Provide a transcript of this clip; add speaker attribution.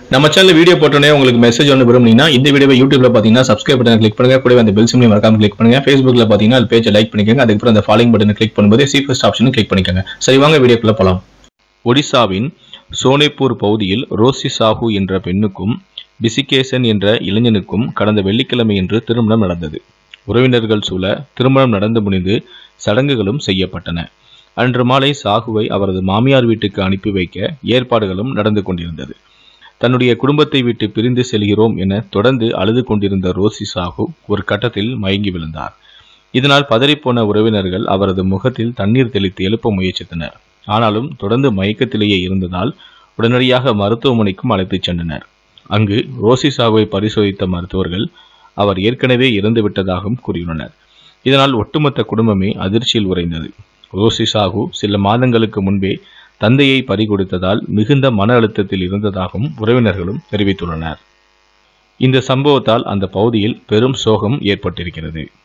Speaker 1: நம்ம channel video போட்டோன்னே உங்களுக்கு மெசேஜ் ஒன்று விரும்புனீங்கன்னா இந்த வீடியோவை யூடியூப்ல பார்த்தீங்கன்னா சப்ஸ்கிரைப் பட்டன் கிளிக் பண்ணுங்க கூடவே அந்த பெல் சிம்லையும் மறக்காம கிளிக் பண்ணுங்க ஃபேஸ்புக்ல பார்த்தீங்கன்னா அது பேஜை லைக் பண்ணிக்கோங்க அதுக்கப்புறம் அந்த ஃபாலோயிங் பட்டனை கிளிக் பண்ணும்போது சி ஃபர்ஸ்ட் ஆப்ஷனும் கிளிக் பண்ணிக்கோங்க சரி வாங்க வீடியோக்குள்ள போலாம் ஒடிசாவின் சோனேப்பூர் பகுதியில் ரோசி சாஹூ என்ற பெண்ணுக்கும் பிசிகேசன் என்ற இளைஞனுக்கும் கடந்த வெள்ளிக்கிழமையன்று திருமணம் நடந்தது உறவினர்கள் சூழ திருமணம் நடந்து முடிந்து சடங்குகளும் செய்யப்பட்டன அன்று மாலை சாகுவை அவரது மாமியார் வீட்டுக்கு அனுப்பி வைக்க ஏற்பாடுகளும் நடந்து கொண்டிருந்தது தன்னுடைய குடும்பத்தை விட்டு பிரிந்து செல்கிறோம் என தொடர்ந்து அழுது கொண்டிருந்த ரோசி சாஹூ ஒரு கட்டத்தில் மயங்கி விழுந்தார் இதனால் பதறிப்போன உறவினர்கள் அவரது முகத்தில் தண்ணீர் தெளித்து எழுப்ப முயற்சித்தனர் ஆனாலும் தொடர்ந்து மயக்கத்திலேயே இருந்ததால் உடனடியாக மருத்துவமனைக்கும் அழைத்துச் சென்றனர் அங்கு ரோசி சாகுவை பரிசோதித்த மருத்துவர்கள் அவர் ஏற்கனவே இறந்து விட்டதாகவும் கூறியுள்ளனர் இதனால் ஒட்டுமொத்த குடும்பமே அதிர்ச்சியில் உறைந்தது ரோசி சாகு சில மாதங்களுக்கு முன்பே தந்தையை பறிகொடுத்ததால் மிகுந்த மன அழுத்தத்தில் இருந்ததாகவும் உறவினர்களும் தெரிவித்துள்ளனர் இந்த சம்பவத்தால் அந்த பகுதியில் பெரும் சோகம் ஏற்பட்டிருக்கிறது